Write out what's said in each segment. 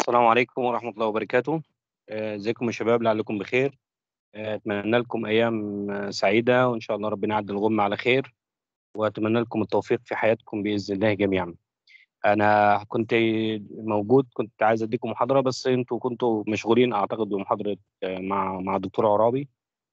السلام عليكم ورحمة الله وبركاته آه، ازيكم يا شباب لعلكم بخير آه، اتمنى لكم ايام آه، سعيدة وان شاء الله ربنا يعدي الغمة على خير واتمنى لكم التوفيق في حياتكم باذن الله جميعا انا كنت موجود كنت عايز اديكم محاضرة بس انتوا كنتوا مشغولين اعتقد بمحاضرة آه، مع مع الدكتور عرابي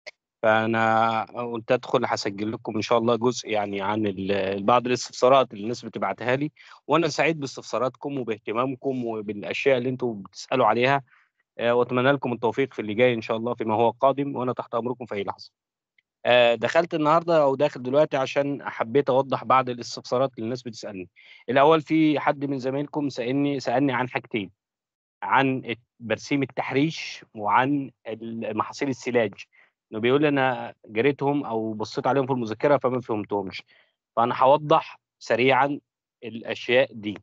فانا قلت ادخل هسجل لكم ان شاء الله جزء يعني عن ال- بعض الاستفسارات اللي الناس بتبعتها لي وانا سعيد باستفساراتكم وباهتمامكم وبالاشياء اللي انتوا بتسالوا عليها آه، واتمنى لكم التوفيق في اللي جاي ان شاء الله فيما هو قادم وانا تحت امركم في اي لحظه. آه، دخلت النهارده او داخل دلوقتي عشان حبيت اوضح بعض الاستفسارات اللي الناس بتسالني. الاول في حد من زمايلكم سالني سالني عن حاجتين عن برسيم التحريش وعن محاصيل السلاج. انه بيقول لي انا قريتهم او بصيت عليهم في المذكره فما فهمتهمش. فانا هوضح سريعا الاشياء دي.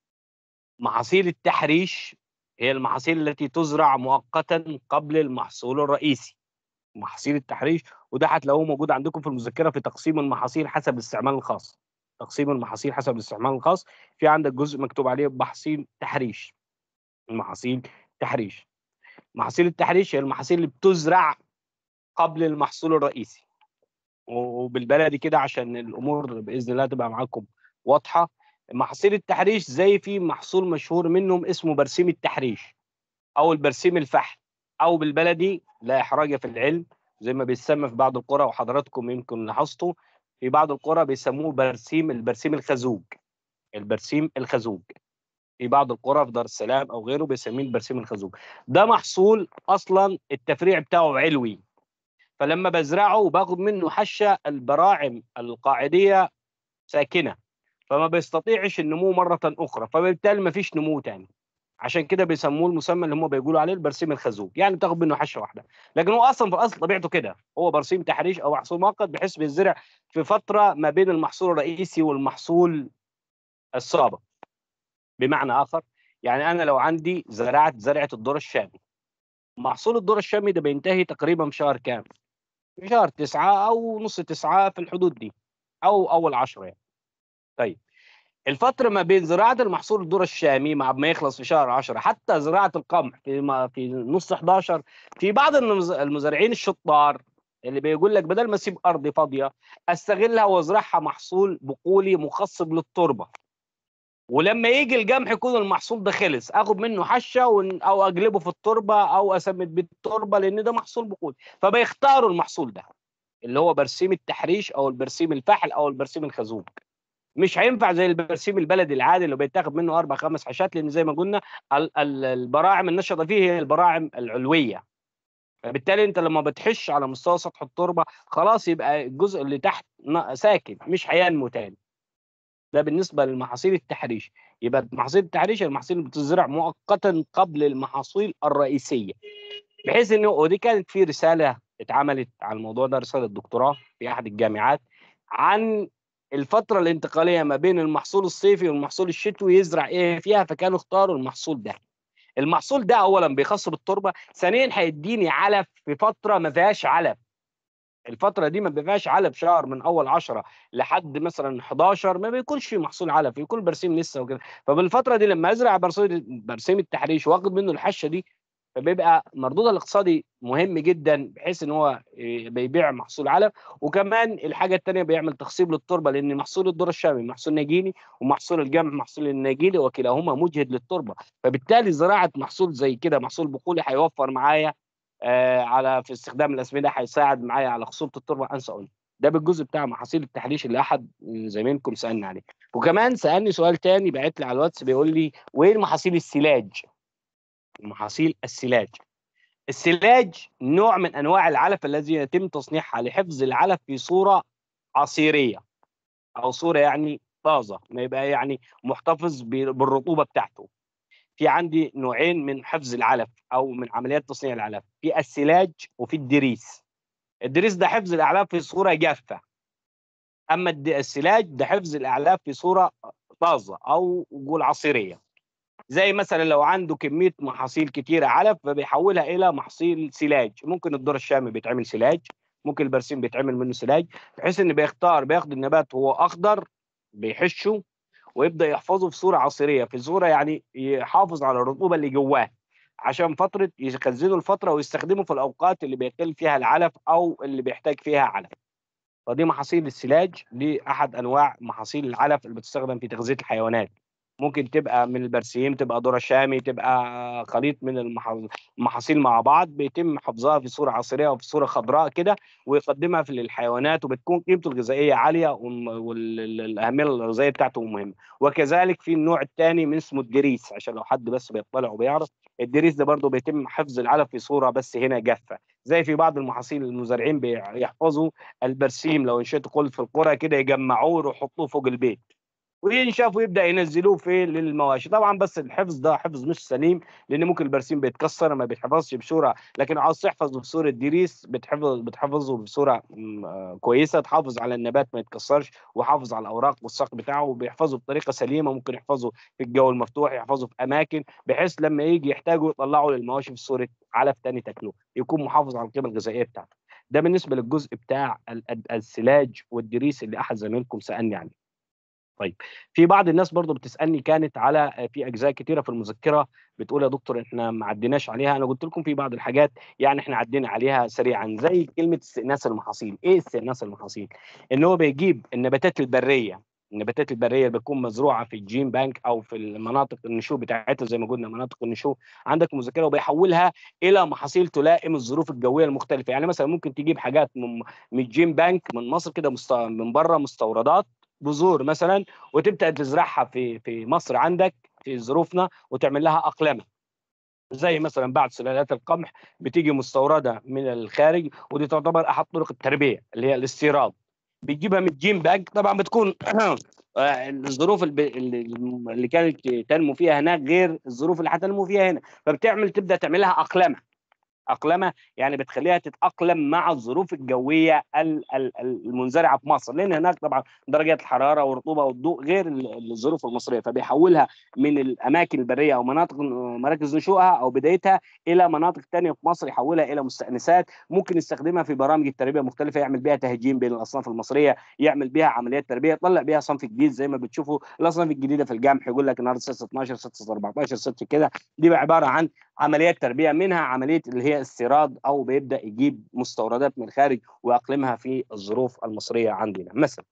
محاصيل التحريش هي المحاصيل التي تزرع مؤقتا قبل المحصول الرئيسي محاصيل التحريش وده هتلاقوه موجود عندكم في المذكره في تقسيم المحاصيل حسب الاستعمال الخاص تقسيم المحاصيل حسب الاستعمال الخاص في عندك جزء مكتوب عليه محاصيل تحريش المحاصيل تحريش محاصيل التحريش هي المحاصيل اللي بتزرع قبل المحصول الرئيسي وبالبلدي كده عشان الامور باذن الله تبقى معاكم واضحه محاصيل التحريش زي في محصول مشهور منهم اسمه برسيم التحريش او البرسيم الفحل او بالبلدي لا احراج في العلم زي ما بيسمى في بعض القرى وحضراتكم يمكن لاحظتوا في بعض القرى بيسموه برسيم البرسيم الخزوج البرسيم الخزوج في بعض القرى في دار السلام او غيره بيسميه البرسيم الخزوج ده محصول اصلا التفريع بتاعه علوي فلما بزرعه وباخد منه حشه البراعم القاعديه ساكنه فما بيستطيعش النمو مره اخرى فبالتالي ما فيش نمو تاني عشان كده بيسموه المسمى اللي هم بيقولوا عليه البرسيم الخزوج يعني تاخد منه حشه واحده لكن هو اصلا في الاصل طبيعته كده هو برسيم تحريش او محصول مؤقت بحيث بيزرع في فتره ما بين المحصول الرئيسي والمحصول السابق بمعنى اخر يعني انا لو عندي زرعت زرعه الذره الشامي محصول الذره الشامي ده بينتهي تقريبا في شهر كام؟ في شهر تسعة او نص تسعة في الحدود دي او اول عشرة يعني طيب الفتره ما بين زراعه المحصول الذره الشامي مع ما يخلص في شهر 10 حتى زراعه القمح في ما في نص 11 في بعض المز- المزارعين الشطار اللي بيقول لك بدل ما اسيب ارضي فاضيه استغلها وازرعها محصول بقولي مخصب للتربه ولما يجي الجمح يكون المحصول ده خلص اخد منه حشه ون- او اقلبه في التربه او اسمد بالتربه لان ده محصول بقولي فبيختاروا المحصول ده اللي هو برسيم التحريش او البرسيم الفحل او البرسيم الخزوج مش هينفع زي البرسيم البلدي العادي اللي بيتاخد منه اربع خمس حشات لان زي ما قلنا ال- ال- البراعم النشطه فيه هي البراعم العلويه فبالتالي انت لما بتحش على مستوى سطح التربه خلاص يبقى الجزء اللي تحت ن- ساكن مش هينمو تاني ده بالنسبه للمحاصيل التحريش يبقى محاصيل التحريش هي المحاصيل اللي بتزرع مؤقتا قبل المحاصيل الرئيسيه بحيث انه ودي كانت في رساله اتعملت على الموضوع ده رساله دكتوراه في احد الجامعات عن الفتره الانتقاليه ما بين المحصول الصيفي والمحصول الشتوي يزرع ايه فيها فكانوا اختاروا المحصول ده المحصول ده اولا بيخصب التربه ثانيا هيديني علف في فتره ما فيهاش علف الفتره دي ما فيهاش علف شهر من اول 10 لحد مثلا 11 ما بيكونش في محصول علف يكون برسيم لسه وكده فبالفتره دي لما ازرع برسيم برسيم التحريش واخد منه الحشه دي فبيبقى مردودها الاقتصادي مهم جدا بحيث ان هو إيه، بيبيع محصول علف وكمان الحاجه الثانيه بيعمل تخصيب للتربه لان محصول الذره الشامي محصول نجيلي ومحصول الجمح محصول النجيلي وكلاهما مجهد للتربه فبالتالي زراعه محصول زي كده محصول بقولي هيوفر معايا آه على في استخدام الاسمده هيساعد معايا على خصوبه التربه انسى اقول ده بالجزء بتاع محاصيل التحريش اللي احد زمايلكم سالني عليه وكمان سالني سؤال تاني بعت لي على الواتس بيقول لي وايه المحاصيل السلاج محاصيل السلاج السلاج نوع من انواع العلف الذي يتم تصنيعها لحفظ العلف في صوره عصيريه او صوره يعني طازه ما يبقى يعني محتفظ ب- بالرطوبه بتاعته في عندي نوعين من حفظ العلف او من عمليات تصنيع العلف في السلاج وفي الدريس الدريس ده حفظ الاعلاف في صوره جافه اما الد- السلاج ده حفظ الاعلاف في صوره طازه او نقول عصيريه زي مثلا لو عنده كميه محاصيل كتيره علف فبيحولها الى محصيل سلاج ممكن الذره الشامي بيتعمل سلاج ممكن البرسيم بيتعمل منه سلاج بحيث ان بيختار بياخد النبات وهو اخضر بيحشه ويبدا يحفظه في صوره عصيريه في صوره يعني يحافظ على الرطوبه اللي جواه عشان فتره يخزنوا الفتره ويستخدموا في الاوقات اللي بيقل فيها العلف او اللي بيحتاج فيها علف فدي محاصيل السلاج دي احد انواع محاصيل العلف اللي بتستخدم في تغذيه الحيوانات ممكن تبقى من البرسيم تبقى ذره شامي تبقى خليط من المحاصيل مع بعض بيتم حفظها في صوره عصيريه وفي صوره خضراء كده ويقدمها في للحيوانات وبتكون قيمته الغذائيه عاليه والاهميه الغذائيه بتاعته مهمه وكذلك في النوع الثاني من اسمه الدريس عشان لو حد بس بيطلع وبيعرف الدريس ده برضه بيتم حفظ العلف في صوره بس هنا جافه زي في بعض المحاصيل المزارعين بيحفظوا البرسيم لو انشئت قلت في القرى كده يجمعوه ويحطوه فوق البيت وينشف ويبدا ينزلوه في للمواشي طبعا بس الحفظ ده حفظ مش سليم لان ممكن البرسيم بيتكسر ما بيتحفظش بصوره لكن عاوز تحفظه بصوره ديريس بتحفظ بتحفظه بصوره آه، كويسه تحافظ على النبات ما يتكسرش وحافظ على الاوراق والساق بتاعه وبيحفظه بطريقه سليمه ممكن يحفظه في الجو المفتوح يحفظه في اماكن بحيث لما يجي يحتاجوا يطلعوا للمواشي في صوره علف ثاني تاكله يكون محافظ على القيمه الغذائيه بتاعته ده بالنسبه للجزء بتاع السلاج والدريس اللي احد زمايلكم سالني عليه طيب في بعض الناس برضو بتسالني كانت على في اجزاء كتيره في المذكره بتقول يا دكتور احنا ما عديناش عليها انا قلت لكم في بعض الحاجات يعني احنا عدينا عليها سريعا زي كلمه استئناس المحاصيل ايه استئناس المحاصيل ان هو بيجيب النباتات البريه النباتات البريه اللي بتكون مزروعه في الجين بانك او في المناطق النشوء بتاعتها زي ما قلنا مناطق النشوء عندك مذكره وبيحولها الى محاصيل تلائم الظروف الجويه المختلفه يعني مثلا ممكن تجيب حاجات من من الجين بانك من مصر كده مست... من بره مستوردات بذور مثلا وتبدا تزرعها في في مصر عندك في ظروفنا وتعمل لها اقلمه زي مثلا بعض سلالات القمح بتيجي مستورده من الخارج ودي تعتبر احد طرق التربيه اللي هي الاستيراد بتجيبها من الجيم باج طبعا بتكون الظروف اللي كانت تنمو فيها هناك غير الظروف اللي هتنمو فيها هنا فبتعمل تبدا تعملها اقلمه اقلمه يعني بتخليها تتاقلم مع الظروف الجويه المنزرعه في مصر لان هناك طبعا درجات الحراره والرطوبه والضوء غير الظروف المصريه فبيحولها من الاماكن البريه او مناطق مراكز نشوئها او بدايتها الى مناطق ثانيه في مصر يحولها الى مستانسات ممكن يستخدمها في برامج التربيه مختلفه يعمل بها تهجين بين الاصناف المصريه يعمل بها عمليات تربيه يطلع بها صنف جديد زي ما بتشوفوا الاصناف الجديده في الجمح يقول لك النهارده 6 12 6 14 6 كده دي عباره عن عمليات تربيه منها عمليه اللي هي استيراد او بيبدا يجيب مستوردات من الخارج ويقلمها في الظروف المصريه عندنا مثلا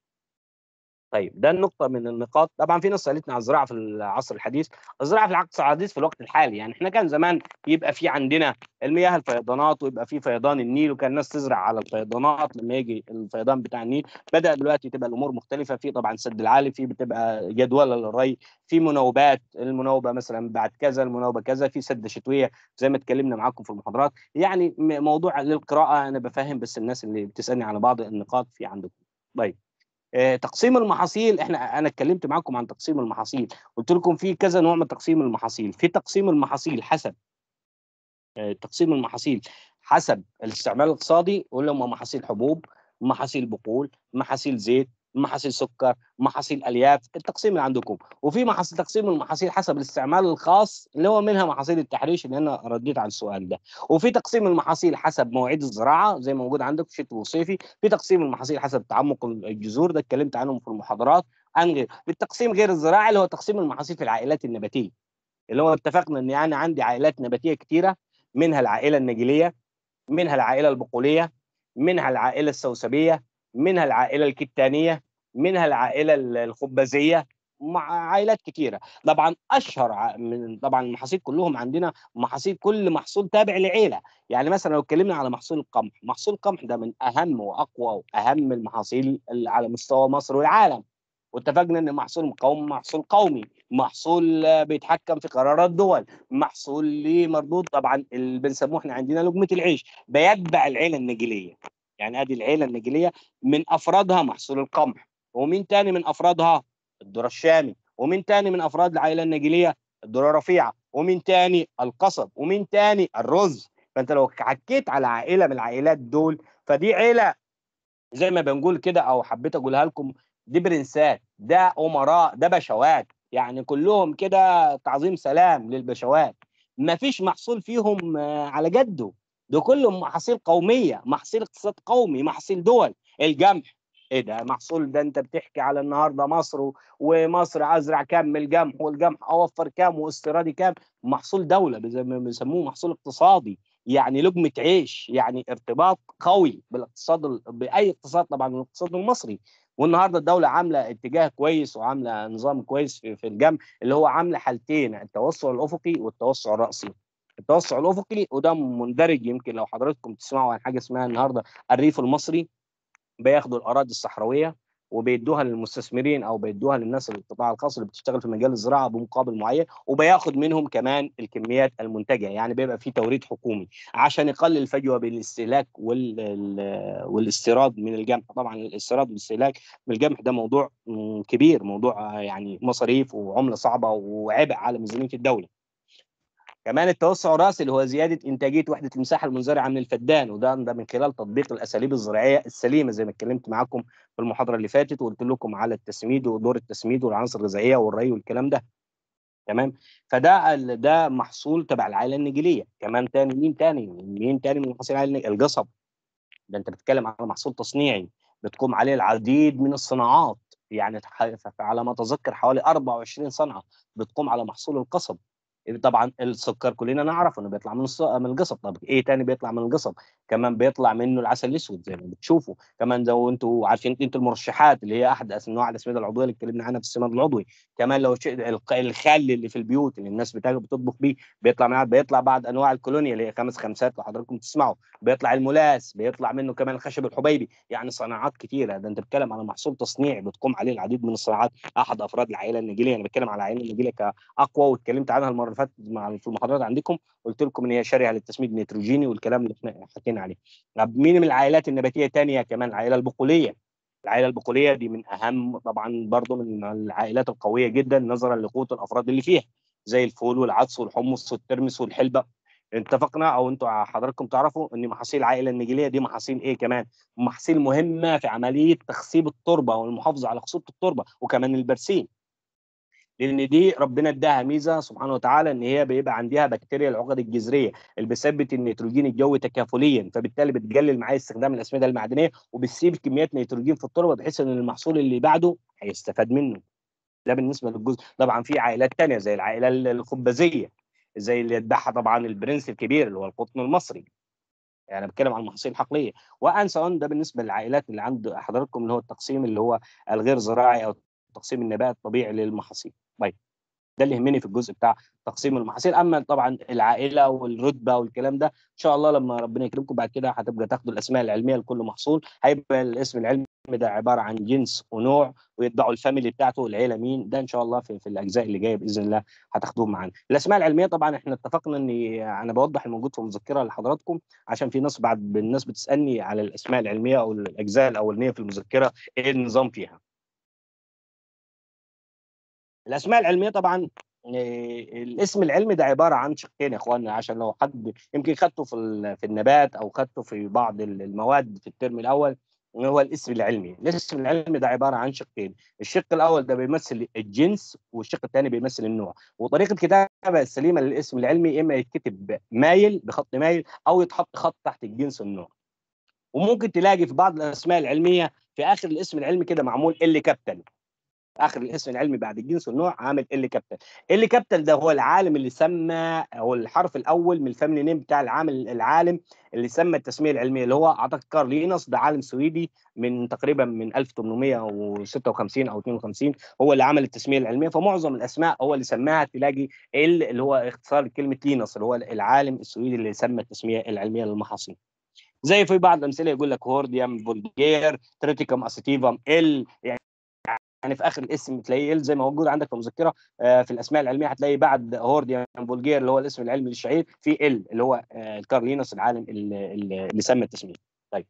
طيب ده النقطة من النقاط طبعا في ناس سألتنا على الزراعة في العصر الحديث الزراعة في العصر الحديث في الوقت الحالي يعني احنا كان زمان يبقى في عندنا المياه الفيضانات ويبقى في فيضان النيل وكان الناس تزرع على الفيضانات لما يجي الفيضان بتاع النيل بدأ دلوقتي تبقى الأمور مختلفة في طبعا سد العالي في بتبقى جدولة للري في مناوبات المناوبة مثلا بعد كذا المناوبة كذا في سد شتوية زي ما اتكلمنا معاكم في المحاضرات يعني موضوع للقراءة أنا بفهم بس الناس اللي بتسألني على بعض النقاط في عندكم طيب آه، تقسيم المحاصيل احنا انا اتكلمت معاكم عن تقسيم المحاصيل قلت لكم في كذا نوع من تقسيم المحاصيل في تقسيم المحاصيل حسب آه، تقسيم المحاصيل حسب الاستعمال الاقتصادي ولا هم محاصيل حبوب محاصيل بقول محاصيل زيت محاصيل سكر محاصيل الياف التقسيم اللي عندكم وفي محاصيل تقسيم المحاصيل حسب الاستعمال الخاص اللي هو منها محاصيل التحريش اللي انا رديت على السؤال ده وفي تقسيم المحاصيل حسب مواعيد الزراعه زي ما موجود عندك شتوي وصيفي في تقسيم المحاصيل حسب تعمق الجذور ده اتكلمت عنهم في المحاضرات عن غير بالتقسيم غير الزراعي اللي هو تقسيم المحاصيل في العائلات النباتيه اللي هو اتفقنا ان انا عندي عائلات نباتيه كثيره منها العائله النجيليه منها العائله البقوليه منها العائله السوسبيه منها العائله الكتانيه منها العائله الخبازيه مع عائلات كثيره طبعا اشهر من طبعا المحاصيل كلهم عندنا محاصيل كل محصول تابع لعيله يعني مثلا لو اتكلمنا على محصول القمح محصول القمح ده من اهم واقوى واهم المحاصيل على مستوى مصر والعالم واتفقنا ان محصول قومي محصول قومي محصول بيتحكم في قرارات دول محصول ليه مردود طبعا اللي بنسموه احنا عندنا لقمه العيش بيتبع العيله النجيليه يعني ادي العيله النجيليه من افرادها محصول القمح ومين تاني من افرادها الذره الشامي ومين تاني من افراد العائله النجيليه الذره الرفيعه ومين تاني القصب ومين تاني الرز فانت لو حكيت على عائله من العائلات دول فدي عيله زي ما بنقول كده او حبيت اقولها لكم دي برنسات ده امراء ده بشوات يعني كلهم كده تعظيم سلام للبشوات ما فيش محصول فيهم على جده ده كلهم محاصيل قوميه محاصيل اقتصاد قومي محاصيل دول الجمح ايه ده محصول ده انت بتحكي على النهارده مصر و- ومصر ازرع كام من القمح والقمح اوفر كام واستيرادي كام محصول دوله زي ما بيسموه محصول اقتصادي يعني لقمه عيش يعني ارتباط قوي بالاقتصاد ال- باي اقتصاد طبعا من الاقتصاد المصري والنهارده الدوله عامله اتجاه كويس وعامله نظام كويس في, في الجمع اللي هو عامله حالتين التوسع الافقي والتوسع الراسي التوسع الافقي وده مندرج يمكن لو حضراتكم تسمعوا عن حاجه اسمها النهارده الريف المصري بياخدوا الاراضي الصحراويه وبيدوها للمستثمرين او بيدوها للناس القطاع الخاص اللي بتشتغل في مجال الزراعه بمقابل معين وبياخد منهم كمان الكميات المنتجه يعني بيبقى في توريد حكومي عشان يقلل الفجوه بين الاستهلاك وال ال- والاستيراد من القمح طبعا الاستيراد والاستهلاك من القمح ده موضوع م، كبير موضوع آه، يعني مصاريف وعمله صعبه وعبء على ميزانيه الدوله كمان التوسع الراسي اللي هو زياده انتاجيه وحده المساحه المنزرعه من الفدان وده ده من خلال تطبيق الاساليب الزراعيه السليمه زي ما اتكلمت معاكم في المحاضره اللي فاتت وقلت لكم على التسميد ودور التسميد والعناصر الغذائيه والري والكلام ده تمام فده ال- ده محصول تبع العائله النجيليه كمان تاني مين تاني مين تاني من محاصيل العائله النجيلية؟ القصب ده انت بتتكلم على محصول تصنيعي بتقوم عليه العديد من الصناعات يعني ح- على ما اتذكر حوالي 24 صنعه بتقوم على محصول القصب طبعا السكر كلنا نعرف انه بيطلع من الص- من القصب طب ايه تاني بيطلع من القصب كمان بيطلع منه العسل الاسود زي ما بتشوفوا كمان زي انتوا عارفين انتوا المرشحات اللي هي احد أس- انواع الاسمده العضويه اللي اتكلمنا عنها في السماد العضوي كمان لو شيء الق- الخل اللي في البيوت اللي الناس بتاكل بتطبخ بيه بيطلع منها بيطلع بعد انواع الكولونيا اللي هي خمس خمسات لو حضراتكم تسمعوا بيطلع الملاس بيطلع منه كمان الخشب الحبيبي يعني صناعات كثيره ده انت بتتكلم على محصول تصنيعي بتقوم عليه العديد من الصناعات احد افراد العائله النجيليه انا بتكلم على العائله النجيليه كاقوى واتكلمت عنها المره اللي فاتت مع في المحاضرات عندكم قلت لكم ان هي شاريه للتسميد النيتروجيني والكلام اللي احنا حكينا عليه طب مين من العائلات النباتيه تانية كمان العائله البقوليه العائله البقوليه دي من اهم طبعا برضو من العائلات القويه جدا نظرا لقوه الافراد اللي فيها زي الفول والعدس والحمص والترمس والحلبه اتفقنا او انتوا حضراتكم تعرفوا ان محاصيل العائله النجيليه دي محاصيل ايه كمان؟ محاصيل مهمه في عمليه تخصيب التربه والمحافظه على خصوبه التربه وكمان البرسيم. لان دي ربنا اداها ميزه سبحانه وتعالى ان هي بيبقى عندها بكتيريا العقد الجذريه اللي بتثبت النيتروجين الجوي تكافليا فبالتالي بتقلل معايا استخدام الاسمده المعدنيه وبتسيب كميات نيتروجين في التربه بحيث ان المحصول اللي بعده هيستفاد منه. ده بالنسبه للجزء طبعا في عائلات تانية زي العائله الخبازيه زي اللي يتبعها طبعا البرنس الكبير اللي هو القطن المصري يعني بتكلم عن المحاصيل الحقليه وانسى اون ده بالنسبه للعائلات اللي عند حضراتكم اللي هو التقسيم اللي هو الغير زراعي او تقسيم النبات الطبيعي للمحاصيل طيب ده اللي يهمني في الجزء بتاع تقسيم المحاصيل اما طبعا العائله والرتبه والكلام ده ان شاء الله لما ربنا يكرمكم بعد كده هتبقى تاخدوا الاسماء العلميه لكل محصول هيبقى الاسم العلمي ده عباره عن جنس ونوع ويتبعوا الفاميلي بتاعته العيله مين ده ان شاء الله في, في الاجزاء اللي جايه باذن الله هتاخدوهم معانا الاسماء العلميه طبعا احنا اتفقنا اني انا بوضح الموجود في مذكره لحضراتكم عشان في ناس بعد الناس بتسالني على الاسماء العلميه او الاجزاء الاولانيه في المذكره ايه النظام فيها الاسماء العلميه طبعا إيه، الاسم العلمي ده عباره عن شقين يا اخوانا عشان لو حد يمكن خدته في ال- في النبات او خدته في بعض ال- المواد في الترم الاول هو الاسم العلمي الاسم العلمي ده عباره عن شقين الشق الاول ده بيمثل الجنس والشق الثاني بيمثل النوع وطريقه الكتابه السليمه للاسم العلمي اما يتكتب مايل بخط مايل او يتحط خط تحت الجنس والنوع وممكن تلاقي في بعض الاسماء العلميه في اخر الاسم العلمي كده معمول ال كابيتال اخر الاسم العلمي بعد الجنس والنوع عامل ال كابيتال ال كابيتال ده هو العالم اللي سمى هو الحرف الاول من الفاميلي نيم بتاع العامل العالم اللي سمى التسميه العلميه اللي هو اعتقد كارل لينوس ده عالم سويدي من تقريبا من 1856 او 52 هو اللي عمل التسميه العلميه فمعظم الاسماء هو اللي سماها تلاقي ال اللي هو اختصار كلمه لينوس اللي هو العالم السويدي اللي سمى التسميه العلميه للمحاصيل زي في بعض الامثله يقول لك هورديوم فولجير تريتيكوم اسيتيفم ال يعني يعني في اخر الاسم تلاقيه ال زي ما موجود عندك في المذكره آه، في الاسماء العلميه هتلاقي بعد هورديوم فولجير اللي هو الاسم العلمي للشعير في ال اللي هو آه، كارلينوس العالم اللي, اللي اللي سمى التسميه طيب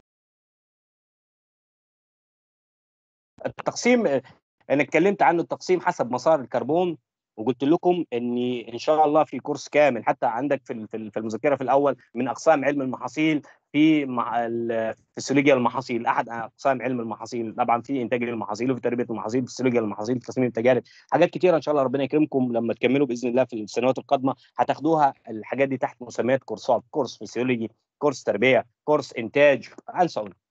التقسيم آه، انا اتكلمت عنه التقسيم حسب مسار الكربون وقلت لكم اني ان شاء الله في كورس كامل حتى عندك في ال- في ال- في المذكره في الاول من اقسام علم المحاصيل في مع ال- فسيولوجيا المحاصيل احد اقسام علم المحاصيل طبعا في انتاج المحاصيل وفي تربيه المحاصيل فسيولوجيا المحاصيل في تصميم التجارب حاجات كتيره ان شاء الله ربنا يكرمكم لما تكملوا باذن الله في السنوات القادمه هتاخدوها الحاجات دي تحت مسميات كورسات كورس فسيولوجي كورس تربيه كورس انتاج انسى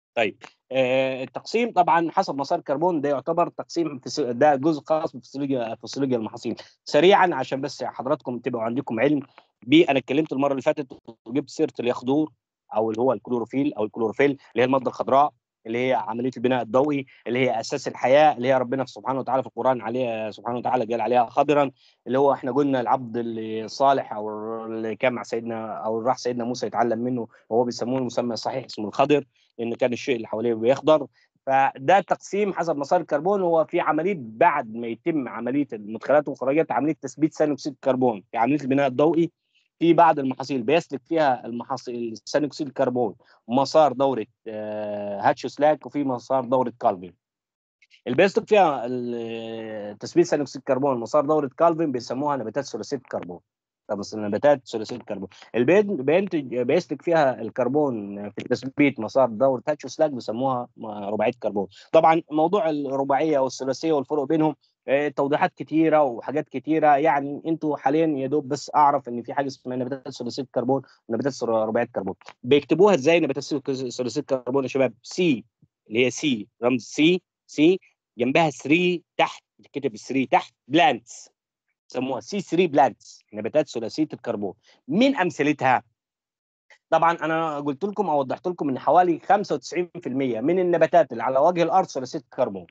طيب آه، التقسيم طبعا حسب مسار كربون ده يعتبر تقسيم فس- ده جزء خاص بفسيولوجيا فسيولوجيا المحاصيل سريعا عشان بس حضراتكم تبقوا عندكم علم بيه انا اتكلمت المره اللي فاتت وجبت سيره اليخدور او اللي هو الكلوروفيل او الكلوروفيل اللي هي الماده الخضراء اللي هي عمليه البناء الضوئي اللي هي اساس الحياه اللي هي ربنا سبحانه وتعالى في القران عليها سبحانه وتعالى قال عليها خضرا اللي هو احنا قلنا العبد الصالح او اللي كان مع سيدنا او اللي راح سيدنا موسى يتعلم منه وهو بيسموه المسمى الصحيح اسمه الخضر لان كان الشيء اللي حواليه بيخضر فده تقسيم حسب مسار الكربون هو في عمليه بعد ما يتم عمليه المدخلات والخراجات عمليه تثبيت ثاني اكسيد الكربون في عمليه البناء الضوئي في بعض المحاصيل بيسلك فيها المحاصيل ثاني اكسيد الكربون مسار دوره آه، هاتشوسلاك وفي مسار دوره كالفين اللي بيسلك فيها ال- تثبيت ثاني اكسيد الكربون مسار دوره كالفين بيسموها نباتات ثلاثيه الكربون طب بس النباتات ثلاثيه الكربون اللي بين- بينتج بيسلك فيها الكربون في تثبيت مسار دوره هاتشوسلاك بيسموها رباعيه كربون طبعا موضوع الرباعيه والثلاثيه والفرق بينهم آه، توضيحات كتيره وحاجات كتيره يعني انتوا حاليا يا دوب بس اعرف ان في حاجه اسمها نباتات ثلاثيه الكربون ونباتات رباعيه الكربون بيكتبوها ازاي نباتات ثلاثيه الكربون يا شباب سي اللي هي سي رمز سي سي جنبها 3 تحت كتب 3 تحت بلانتس سموها سي 3 بلانتس نباتات ثلاثيه الكربون من امثلتها طبعا انا قلت لكم او وضحت لكم ان حوالي 95% من النباتات اللي على وجه الارض ثلاثيه الكربون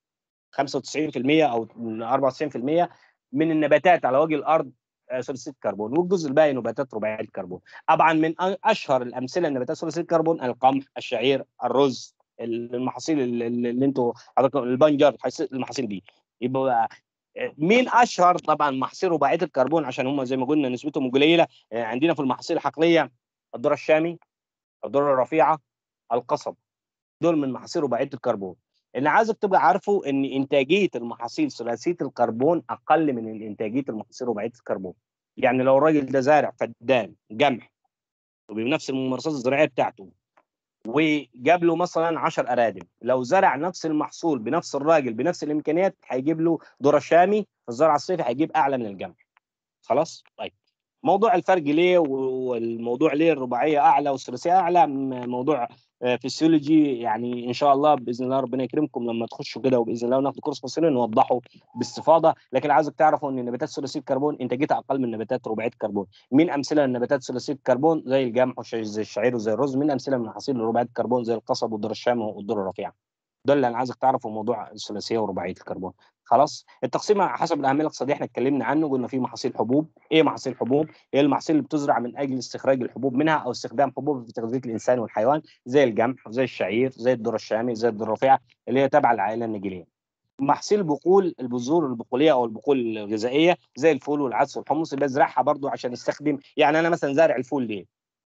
95% او 94% من النباتات على وجه الارض آه، ثلاثيه الكربون والجزء الباقي نباتات رباعيه الكربون طبعا من أ- اشهر الامثله النباتات ثلاثيه الكربون القمح الشعير الرز المحاصيل اللي, اللي انتوا حضراتكم البنجر حيص- المحاصيل دي يبقى بقى، آه، مين اشهر طبعا محاصيل رباعيه الكربون عشان هم زي ما قلنا نسبتهم قليله آه، عندنا في المحاصيل الحقليه الذره الشامي الذره الرفيعه القصب دول من محاصيل رباعيه الكربون اللي عايزك تبقى عارفه ان انتاجيه المحاصيل ثلاثيه الكربون اقل من انتاجيه المحاصيل رباعيه الكربون يعني لو الراجل ده زارع فدان قمح وبنفس الممارسات الزراعيه بتاعته وجاب له مثلا 10 ارادم لو زرع نفس المحصول بنفس الراجل بنفس الامكانيات هيجيب له ذره شامي في الزرع الصيفي هيجيب اعلى من القمح خلاص طيب موضوع الفرق ليه والموضوع ليه الرباعيه اعلى والثلاثيه اعلى م- موضوع آه، فيسيولوجي يعني ان شاء الله باذن الله ربنا يكرمكم لما تخشوا كده وباذن الله وناخد كورس فصيلي نوضحه باستفاضه لكن عايزك تعرفوا ان النباتات ثلاثيه الكربون انتاجيتها اقل من نباتات رباعيه الكربون من امثله النباتات ثلاثيه الكربون زي القمح وزي الشعير وزي الرز من امثله من محاصيل رباعيه الكربون زي القصب والذره الشامي والذره الرفيعه ده اللي انا عايزك تعرفه موضوع الثلاثيه ورباعيه الكربون خلاص التقسيم حسب الاهميه الاقتصاديه احنا اتكلمنا عنه قلنا في محاصيل حبوب ايه محاصيل حبوب هي المحاصيل اللي بتزرع من اجل استخراج الحبوب منها او استخدام حبوب في تغذيه الانسان والحيوان زي القمح وزي الشعير زي الذره الشامي زي الذره الرفيعه اللي هي تابعه للعائله النجيليه محاصيل البقول البذور البقوليه او البقول الغذائيه زي الفول والعدس والحمص اللي بزرعها برضو عشان استخدم يعني انا مثلا زارع الفول ليه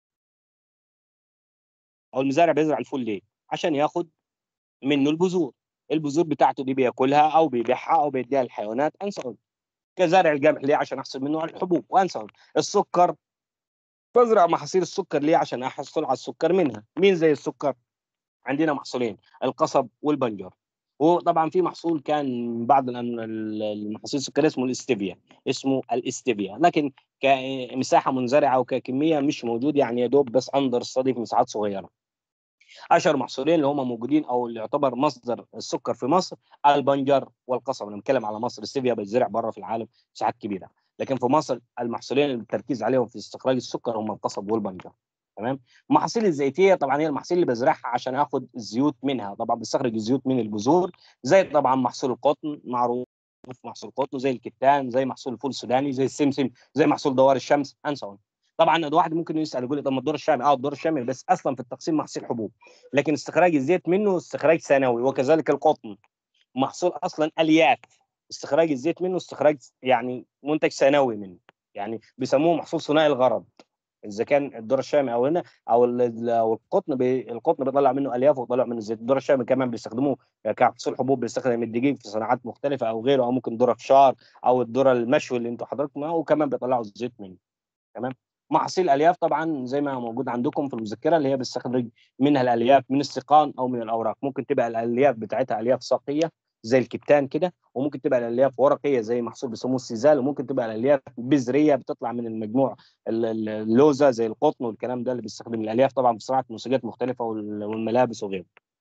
او المزارع بيزرع الفول ليه عشان ياخد منه البذور البذور بتاعته دي بياكلها او بيبيعها او بيديها للحيوانات انسى كزرع القمح ليه عشان احصل منه الحبوب وانسى السكر بزرع محاصيل السكر ليه عشان احصل على السكر منها مين زي السكر عندنا محصولين القصب والبنجر وطبعا في محصول كان بعض الأن- المحاصيل السكريه اسمه الاستيفيا اسمه الاستيفيا لكن كمساحه منزرعه وككميه مش موجود يعني يا دوب بس اندر ستادي في مساحات صغيره اشهر محصولين اللي هم موجودين او اللي يعتبر مصدر السكر في مصر البنجر والقصب انا بتكلم على مصر الستيفيا بتزرع بره في العالم مساحات كبيره لكن في مصر المحصولين اللي التركيز عليهم في استخراج السكر هم القصب والبنجر تمام المحاصيل الزيتيه طبعا هي المحاصيل اللي بزرعها عشان اخد الزيوت منها طبعا بستخرج الزيوت من البذور زي طبعا محصول القطن معروف محصول القطن زي الكتان زي محصول الفول السوداني زي السمسم زي محصول دوار الشمس انسى طبعا الواحد ممكن يسال يقول لي طب ما الدور الشامي اه الدور الشامي بس اصلا في التقسيم محصول حبوب لكن استخراج الزيت منه استخراج ثانوي وكذلك القطن محصول اصلا الياف استخراج الزيت منه استخراج يعني منتج ثانوي منه يعني بيسموه محصول ثنائي الغرض اذا كان الذره الشامي او هنا او ال- او القطن بي القطن بيطلع منه الياف وطلع منه الزيت الذره الشامي كمان بيستخدموه كمحصول حبوب بيستخدم الدقيق في صناعات مختلفه او غيره او ممكن ذره فشار او الذره المشوي اللي انتوا حضراتكم وكمان بيطلعوا الزيت منه تمام محاصيل الالياف طبعا زي ما موجود عندكم في المذكره اللي هي بتستخرج منها الالياف من السقان او من الاوراق ممكن تبقى الالياف بتاعتها الياف ساقيه زي الكتان كده وممكن تبقى الالياف ورقيه زي محصول بيسموه السيزال وممكن تبقى الالياف بذريه بتطلع من المجموع ال- ال- اللوزه زي القطن والكلام ده اللي بيستخدم الالياف طبعا في صناعه منسوجات مختلفه وال- والملابس وغيره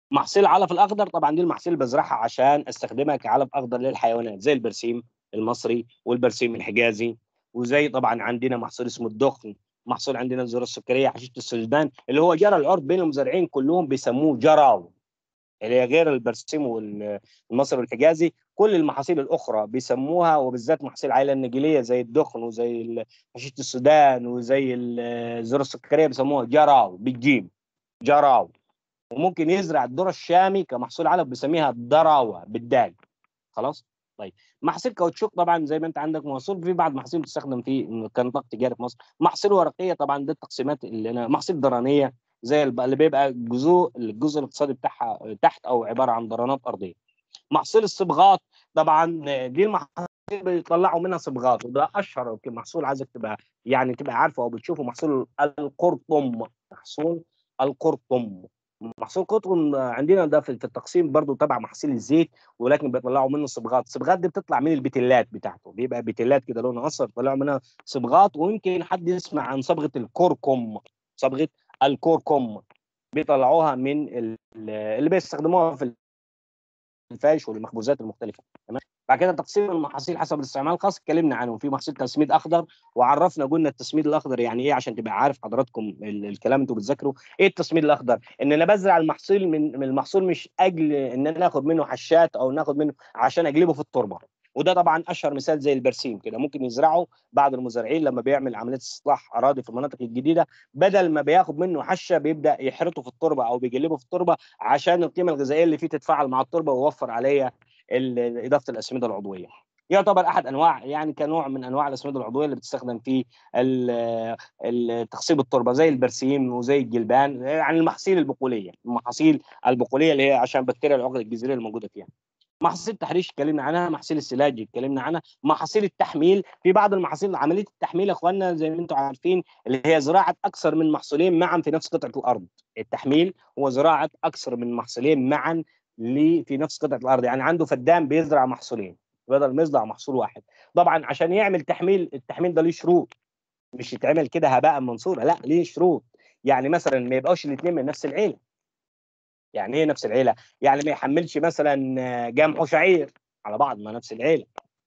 محصول العلف الاخضر طبعا دي المحاصيل اللي بزرعها عشان استخدمها كعلف اخضر للحيوانات زي البرسيم المصري والبرسيم الحجازي وزي طبعا عندنا محصول اسمه الدخن محصول عندنا الذره السكريه حشيشه السجدان اللي هو جرى العرف بين المزارعين كلهم بيسموه جراو اللي هي غير البرسيم والمصري والحجازي كل المحاصيل الاخرى بيسموها وبالذات محاصيل العائله النجيليه زي الدخن وزي حشيشه السودان وزي الذره السكريه بيسموها جراو بالجيم جراو وممكن يزرع الذره الشامي كمحصول علف بيسميها دراوه بالدال خلاص طيب محاصيل كاوتشوك طبعا زي ما انت عندك محصول في بعض محاصيل بتستخدم في كنطاق تجاري في مصر محاصيل ورقيه طبعا دي التقسيمات اللي انا محاصيل درانيه زي اللي بيبقى جزء الجزء الاقتصادي بتاعها تحت او عباره عن درانات ارضيه محصول الصبغات طبعا دي المحاصيل بيطلعوا منها صبغات وده اشهر محصول عايزك تبقى يعني تبقى عارفه او بتشوفه محصول القرطم محصول القرطم محصول قطن عندنا ده في التقسيم برضو تبع محاصيل الزيت ولكن بيطلعوا منه صبغات الصبغات دي بتطلع من البتلات بتاعته بيبقى بتلات كده لونها اصفر بيطلعوا منها صبغات ويمكن حد يسمع عن صبغه الكركم صبغه الكركم بيطلعوها من اللي بيستخدموها في الفاش والمخبوزات المختلفه تمام بعد كده تقسيم المحاصيل حسب الاستعمال الخاص اتكلمنا عنه في محصول تسميد اخضر وعرفنا قلنا التسميد الاخضر يعني ايه عشان تبقى عارف حضراتكم الكلام انتوا بتذاكروا ايه التسميد الاخضر ان انا بزرع المحصول من المحصول مش اجل ان انا اخد منه حشات او ناخد منه عشان اجلبه في التربه وده طبعا اشهر مثال زي البرسيم كده ممكن يزرعه بعض المزارعين لما بيعمل عمليه استصلاح اراضي في المناطق الجديده بدل ما بياخد منه حشه بيبدا يحرطه في التربه او بيجلبه في التربه عشان القيمه الغذائيه اللي فيه تتفاعل مع التربه ويوفر عليها اضافه الاسمده العضويه يعتبر احد انواع يعني كنوع من انواع الاسمده العضويه اللي بتستخدم في تخصيب التربه زي البرسيم وزي الجلبان يعني المحاصيل البقوليه المحاصيل البقوليه اللي هي عشان بكتيريا العقد الجذريه الموجوده فيها محاصيل التحريش اتكلمنا عنها محاصيل السلاج اتكلمنا عنها محاصيل التحميل في بعض المحاصيل عمليه التحميل يا اخواننا زي ما انتم عارفين اللي هي زراعه اكثر من محصولين معا في نفس قطعه الارض التحميل هو زراعه اكثر من محصولين معا في نفس قطعه الارض يعني عنده فدان بيزرع محصولين بدل ما يزرع محصول واحد طبعا عشان يعمل تحميل التحميل ده ليه شروط مش يتعمل كده هباء منصورا لا ليه شروط يعني مثلا ما يبقاش الاثنين من نفس العيله يعني ايه نفس العيله يعني ما يحملش مثلا جمح وشعير على بعض ما نفس العيله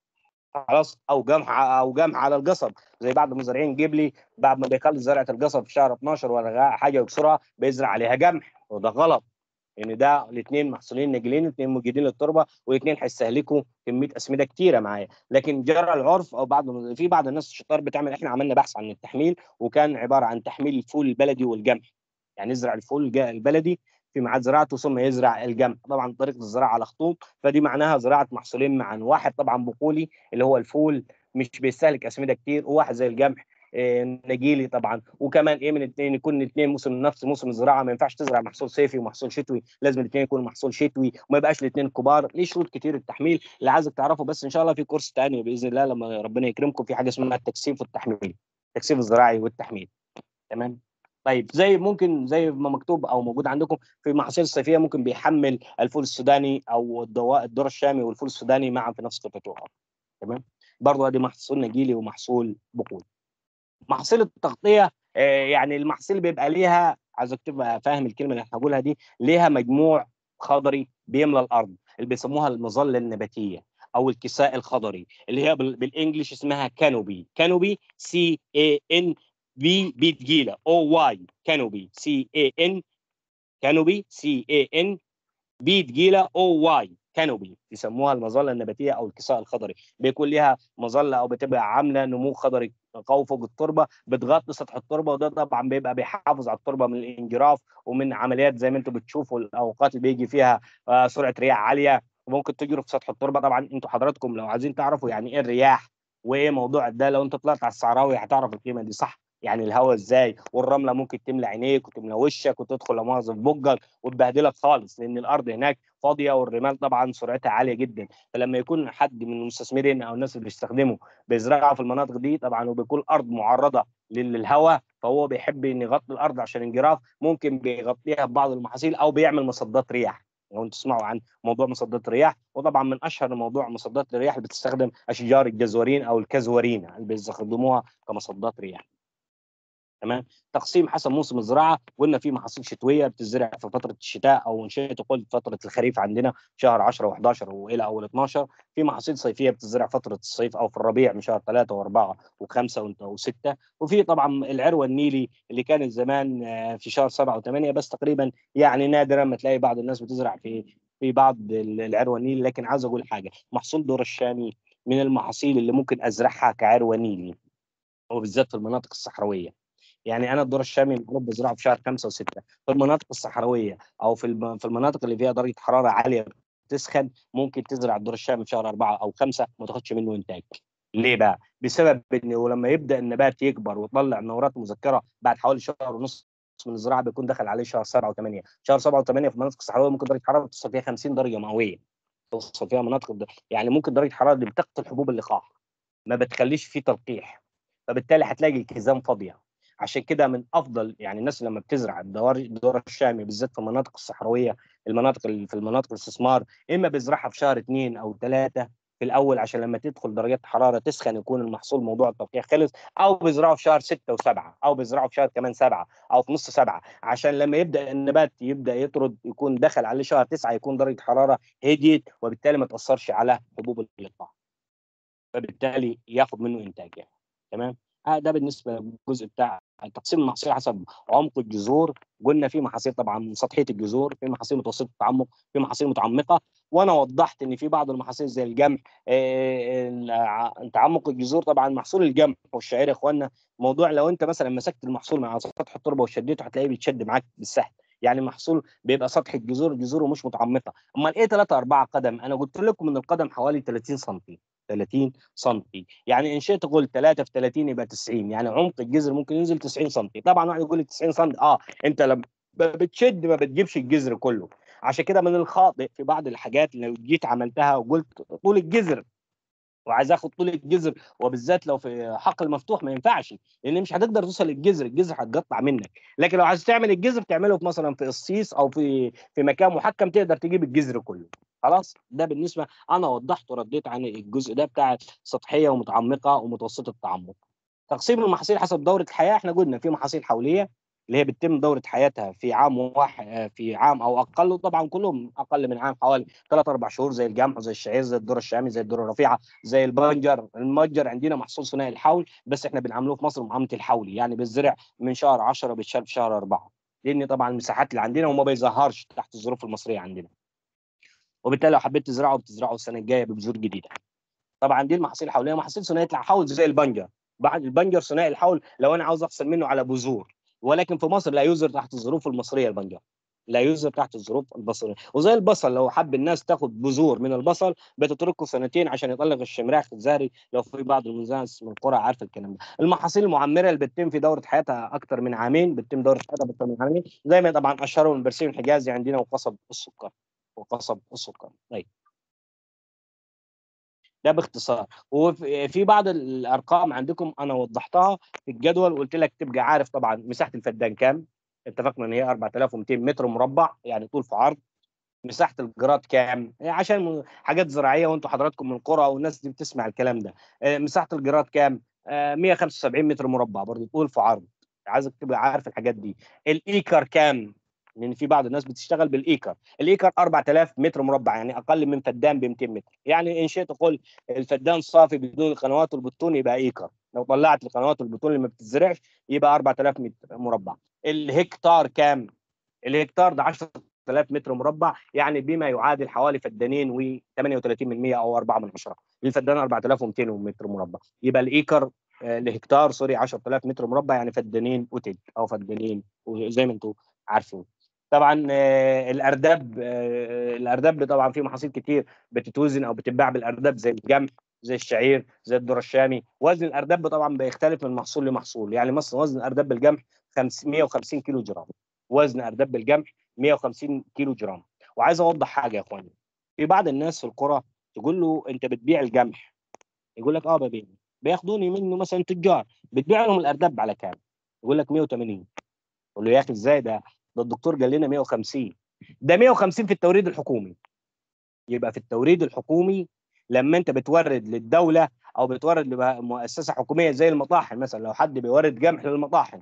خلاص او جمح او جمح على القصب زي بعض المزارعين جيب لي بعد ما بيخلص زرعه القصب في شهر 12 ولا حاجه يكسرها بيزرع عليها جمح وده غلط ان يعني ده الاثنين محصولين ناجلين الاثنين مجيدين للتربه والاثنين هيستهلكوا كميه اسمده كتيره معايا لكن جرى العرف او بعض في بعض الناس الشطار بتعمل احنا عملنا بحث عن التحميل وكان عباره عن تحميل الفول البلدي والجمح يعني يزرع الفول البلدي في ميعاد زراعته ثم يزرع الجمح طبعا طريقه الزراعه على خطوط فدي معناها زراعه محصولين معا واحد طبعا بقولي اللي هو الفول مش بيستهلك اسمده كتير وواحد زي الجمح نجيلي طبعا وكمان ايه من الاثنين يكون الاثنين موسم نفس موسم الزراعه ما ينفعش تزرع محصول صيفي ومحصول شتوي لازم الاثنين يكونوا محصول شتوي وما يبقاش الاثنين كبار ليه شروط كتير التحميل اللي عايزك تعرفه بس ان شاء الله في كورس ثاني باذن الله لما ربنا يكرمكم في حاجه اسمها التكثيف والتحميل التكثيف الزراعي والتحميل تمام طيب زي ممكن زي ما مكتوب او موجود عندكم في المحاصيل الصيفيه ممكن بيحمل الفول السوداني او الدواء الذره الشامي والفول السوداني معا في نفس قطعه الارض تمام برضه ادي محصول نجيلي ومحصول بقول محصول التغطيه يعني المحصول بيبقى ليها عايزك تبقى فاهم الكلمه اللي هقولها دي ليها مجموع خضري بيملى الارض اللي بيسموها المظله النباتيه او الكساء الخضري اللي هي بالانجلش اسمها كانوبي كانوبي سي اي ان بي بي تقيله او واي كانوبي سي اي ان كانوبي سي اي ان بي تقيله او واي كانوبي بيسموها المظله النباتيه او الكساء الخضري بيكون ليها مظله او بتبقى عامله نمو خضري قوي فوق التربه بتغطي سطح التربه وده طبعا بيبقى بيحافظ على التربه من الانجراف ومن عمليات زي ما انتم بتشوفوا الاوقات اللي بيجي فيها سرعه رياح عاليه وممكن تجروا في سطح التربه طبعا انتوا حضراتكم لو عايزين تعرفوا يعني ايه الرياح وايه موضوع ده لو انت طلعت على الصحراوي هتعرف القيمه دي صح يعني الهواء ازاي والرمله ممكن تملى عينيك وتملى وشك وتدخل لا مؤاخذه في بقك وتبهدلك خالص لان الارض هناك فاضيه والرمال طبعا سرعتها عاليه جدا فلما يكون حد من المستثمرين او الناس اللي بيستخدموا بيزرعوا في المناطق دي طبعا وبيكون الارض معرضه للهواء فهو بيحب ان يغطي الارض عشان انجراف ممكن بيغطيها ببعض المحاصيل او بيعمل مصدات رياح لو انتم تسمعوا عن موضوع مصدات الرياح وطبعا من اشهر موضوع مصدات الرياح اللي بتستخدم اشجار الجزورين او الكزورين اللي بيستخدموها كمصدات رياح تمام تقسيم حسب موسم الزراعه قلنا في محاصيل شتويه بتزرع في فتره الشتاء او ان شئت قلت فتره الخريف عندنا شهر 10 و11 والى اول 12 في محاصيل صيفيه بتزرع فتره الصيف او في الربيع من شهر 3 و4 و5 و6 وفي طبعا العروه النيلي اللي كانت زمان آه، في شهر 7 و8 بس تقريبا يعني نادرا ما تلاقي بعض الناس بتزرع في في بعض العروه النيلي لكن عاوز اقول حاجه محصول دور الشامي من المحاصيل اللي ممكن ازرعها كعروه نيلي وبالذات في المناطق الصحراويه يعني انا الذره الشامي المفروض بزرعه في شهر خمسه وسته في المناطق الصحراويه او في في المناطق اللي فيها درجه حراره عاليه تسخن ممكن تزرع الذره الشامي في شهر اربعه او خمسه ما تاخدش منه انتاج ليه بقى؟ بسبب انه لما يبدا النبات يكبر ويطلع نورات مذكره بعد حوالي شهر ونص من الزراعه بيكون دخل عليه شهر سبعه وثمانيه، شهر سبعه وثمانيه في المناطق الصحراويه ممكن درجه حراره توصل فيها 50 درجه مئويه توصل فيها مناطق يعني ممكن درجه حراره اللي بتقتل حبوب اللقاح ما بتخليش فيه تلقيح فبالتالي هتلاقي الكزام فاضيه عشان كده من افضل يعني الناس لما بتزرع الدوار الدور الشامي بالذات في المناطق الصحراويه المناطق في المناطق الاستثمار اما بيزرعها في شهر اثنين او ثلاثه في الاول عشان لما تدخل درجات حراره تسخن يكون المحصول موضوع التلقيح خلص او بيزرعوا في شهر ستة وسبعة او بيزرعوا في شهر كمان سبعة او في نص سبعة عشان لما يبدا النبات يبدا يطرد يكون دخل عليه شهر تسعة يكون درجه حراره هديت وبالتالي ما تاثرش على حبوب اللقاح فبالتالي ياخد منه انتاج يعني. تمام آه ده بالنسبه للجزء بتاع تقسيم المحاصيل حسب عمق الجذور قلنا في محاصيل طبعا سطحيه الجذور في محاصيل متوسطه التعمق في محاصيل متعمقه وانا وضحت ان في بعض المحاصيل زي الجمح تعمق الجذور طبعا محصول الجمح والشعير يا اخوانا موضوع لو انت مثلا مسكت المحصول مع سطح التربه وشديته هتلاقيه بيتشد معاك بالسهل يعني محصول بيبقى سطح الجذور جذوره مش متعمقه امال ايه 3 4 قدم انا قلت لكم ان القدم حوالي 30 سم 30 سم يعني ان شئت قلت 3 في 30 يبقى 90 يعني عمق الجذر ممكن ينزل 90 سم طبعا واحد يقول لي 90 سم اه انت لما بتشد ما بتجيبش الجذر كله عشان كده من الخاطئ في بعض الحاجات لو جيت عملتها وقلت طول الجذر وعايز اخد طول الجذر وبالذات لو في حقل مفتوح ما ينفعش لان مش هتقدر توصل للجذر الجذر هتقطع منك لكن لو عايز تعمل الجذر تعمله في مثلا في قصيص او في في مكان محكم تقدر تجيب الجذر كله خلاص ده بالنسبه انا وضحت ورديت عن الجزء ده بتاع سطحيه ومتعمقه ومتوسطه التعمق تقسيم المحاصيل حسب دوره الحياه احنا قلنا في محاصيل حوليه اللي هي بتتم دوره حياتها في عام واحد في عام او اقل وطبعا كلهم اقل من عام حوالي ثلاث اربع شهور زي القمح زي الشعير زي الذره الشامي زي الذره الرفيعه زي البنجر المتجر عندنا محصول ثنائي الحول بس احنا بنعملوه في مصر معامله الحولي يعني بيزرع من شهر 10 بيتشال في شهر 4 لان طبعا المساحات اللي عندنا وما بيظهرش تحت الظروف المصريه عندنا وبالتالي لو حبيت تزرعه بتزرعه السنه الجايه ببذور جديده طبعا دي المحاصيل الحوليه محاصيل ثنائيه الحول زي البنجر بعد البنجر ثنائي الحول لو انا عاوز احصل منه على بذور ولكن في مصر لا يزر تحت الظروف المصريه البنجر لا يزر تحت الظروف المصريه وزي البصل لو حب الناس تاخد بذور من البصل بتتركه سنتين عشان يطلق الشمراخ الزهري لو في بعض الناس من القرى عارف الكلام ده المحاصيل المعمره اللي بتتم في دوره حياتها اكثر من عامين بتتم دوره حياتها اكثر من عامين زي ما طبعا اشهرهم البرسيم الحجازي عندنا وقصب السكر وقصب السكر طيب ده باختصار وفي بعض الارقام عندكم انا وضحتها في الجدول قلت لك تبقى عارف طبعا مساحه الفدان كام اتفقنا ان هي 4200 متر مربع يعني طول في عرض مساحه الجراد كام عشان حاجات زراعيه وانتم حضراتكم من القرى والناس دي بتسمع الكلام ده آه، مساحه الجراد كام 175 متر مربع برضه طول في عرض عايزك تبقى عارف الحاجات دي الايكر كام لان في بعض الناس بتشتغل بالايكر الايكر 4000 متر مربع يعني اقل من فدان ب 200 متر يعني ان شئت تقول الفدان صافي بدون القنوات والبطون يبقى ايكر لو طلعت القنوات والبطون اللي ما بتزرعش يبقى 4000 متر مربع الهكتار كام الهكتار ده 10000 متر مربع يعني بما يعادل حوالي فدانين و 38% او 4 من 10 الفدان 4200 متر مربع يبقى الايكر الهكتار آه، سوري 10000 متر مربع يعني فدانين وتج او فدانين زي ما انتم عارفين طبعا آه، الارداب آه، الارداب طبعا في محاصيل كتير بتتوزن او بتتباع بالارداب زي الجمح زي الشعير زي الذره الشامي وزن الارداب طبعا بيختلف من محصول لمحصول يعني مثلا وزن الارداب بالجمح 150 كيلو جرام وزن ارداب بالجمح 150 كيلو جرام وعايز اوضح حاجه يا اخواني في بعض الناس في القرى تقول له انت بتبيع الجمح يقول لك اه ببيع بياخدوني منه مثلا تجار بتبيع لهم الارداب على كام يقول لك 180 يقول له يا اخي ازاي ده ده الدكتور قال لنا 150 ده 150 في التوريد الحكومي يبقى في التوريد الحكومي لما انت بتورد للدوله او بتورد لمؤسسه حكوميه زي المطاحن مثلا لو حد بيورد جمح للمطاحن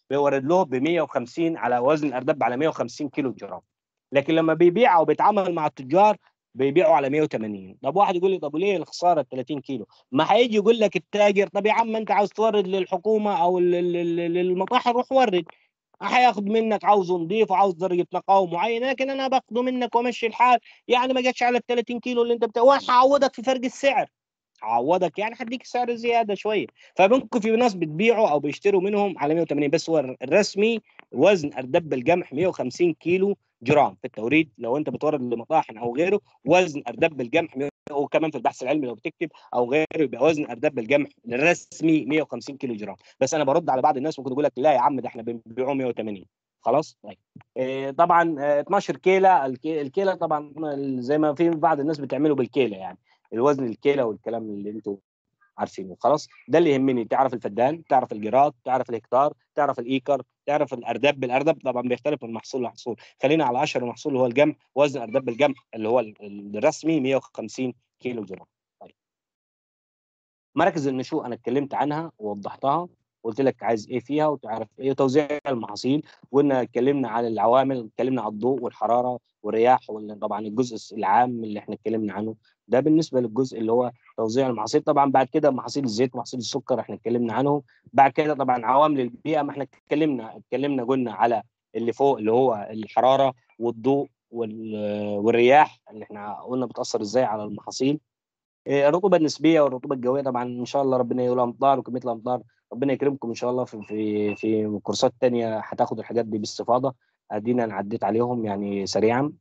بيورد له ب 150 على وزن الارداب على 150 كيلو جرام لكن لما بيبيع او بيتعامل مع التجار بيبيعوا على 180 طب واحد يقول لي طب ليه الخساره 30 كيلو ما هيجي يقول لك التاجر طب يا عم انت عاوز تورد للحكومه او للمطاحن روح ورد هياخد منك عاوزه نضيف وعاوز درجه نقاوه معينه لكن انا باخده منك وامشي الحال يعني ما جاتش على ال 30 كيلو اللي انت بتاع وهعوضك في فرق السعر هعوضك يعني هديك سعر زياده شويه فممكن في ناس بتبيعوا او بيشتروا منهم على 180 بس هو الرسمي وزن اردب القمح 150 كيلو جرام في التوريد لو انت بتورد لمطاحن او غيره وزن اردب القمح وكمان في البحث العلمي لو بتكتب او غيره يبقى وزن اردب القمح الرسمي 150 كيلو جرام بس انا برد على بعض الناس ممكن يقول لك لا يا عم ده احنا بنبيعه 180 خلاص طيب إيه طبعا 12 كيلة الكيلة طبعا زي ما في بعض الناس بتعمله بالكيلة يعني الوزن الكيلة والكلام اللي انتم عارفينه خلاص ده اللي يهمني تعرف الفدان تعرف الجراد تعرف الهكتار تعرف الايكر تعرف الارداب بالاردب طبعا بيختلف من محصول لمحصول خلينا على 10 محصول اللي هو الجمح وزن ارداب الجمح اللي هو الرسمي 150 كيلو جرام طيب مراكز النشوء انا اتكلمت عنها ووضحتها قلت لك عايز ايه فيها وتعرف ايه توزيع المحاصيل وقلنا اتكلمنا على العوامل اتكلمنا على الضوء والحراره والرياح طبعا الجزء العام اللي احنا اتكلمنا عنه ده بالنسبه للجزء اللي هو توزيع المحاصيل طبعا بعد كده محاصيل الزيت ومحاصيل السكر احنا اتكلمنا عنهم بعد كده طبعا عوامل البيئه ما احنا اتكلمنا اتكلمنا قلنا على اللي فوق اللي هو الحراره والضوء والرياح اللي احنا قلنا بتاثر ازاي على المحاصيل الرطوبه النسبيه والرطوبه الجويه طبعا ان شاء الله ربنا يقول امطار وكميه الامطار ربنا يكرمكم ان شاء الله في في في كورسات ثانيه هتاخدوا الحاجات دي باستفاضه ادينا انا عديت عليهم يعني سريعا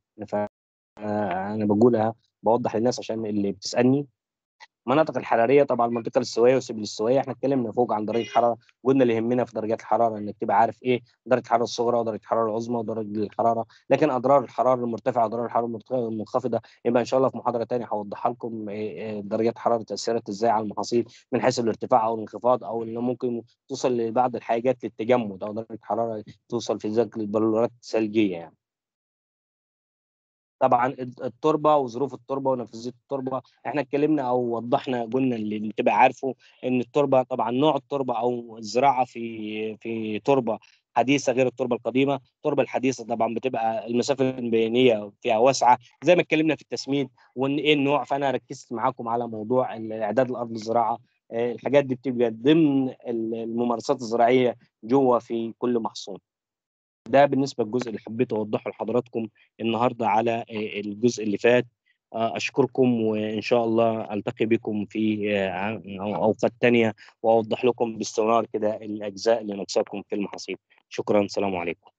فانا بقولها بوضح للناس عشان اللي بتسالني المناطق الحراريه طبعا المنطقه الاستوائيه وسبل الاستوائيه احنا اتكلمنا فوق عن درجه الحراره قلنا اللي يهمنا في درجات الحراره انك تبقى عارف ايه درجه الحراره الصغرى ودرجه الحراره العظمى ودرجه الحراره لكن اضرار الحراره المرتفعه واضرار الحراره المنخفضه يبقى ان شاء الله في محاضره ثانيه هوضحها لكم إيه درجات الحراره تاثيرات ازاي على المحاصيل من حيث الارتفاع او الانخفاض او انه ممكن توصل لبعض الحاجات للتجمد او درجه حراره توصل في ذلك البلورات الثلجيه يعني طبعا التربه وظروف التربه ونفاذيه التربه احنا اتكلمنا او وضحنا قلنا اللي تبقى عارفه ان التربه طبعا نوع التربه او الزراعه في في تربه حديثه غير التربه القديمه التربه الحديثه طبعا بتبقى المسافه البينيه فيها واسعه زي ما اتكلمنا في التسميد وان ايه النوع فانا ركزت معاكم على موضوع اعداد الارض الزراعه الحاجات دي بتبقى ضمن الممارسات الزراعيه جوه في كل محصول ده بالنسبه للجزء اللي حبيت اوضحه لحضراتكم النهارده على الجزء اللي فات اشكركم وان شاء الله التقي بكم في اوقات تانية واوضح لكم باستمرار كده الاجزاء اللي ناقصاكم في المحاصيل شكرا السلام عليكم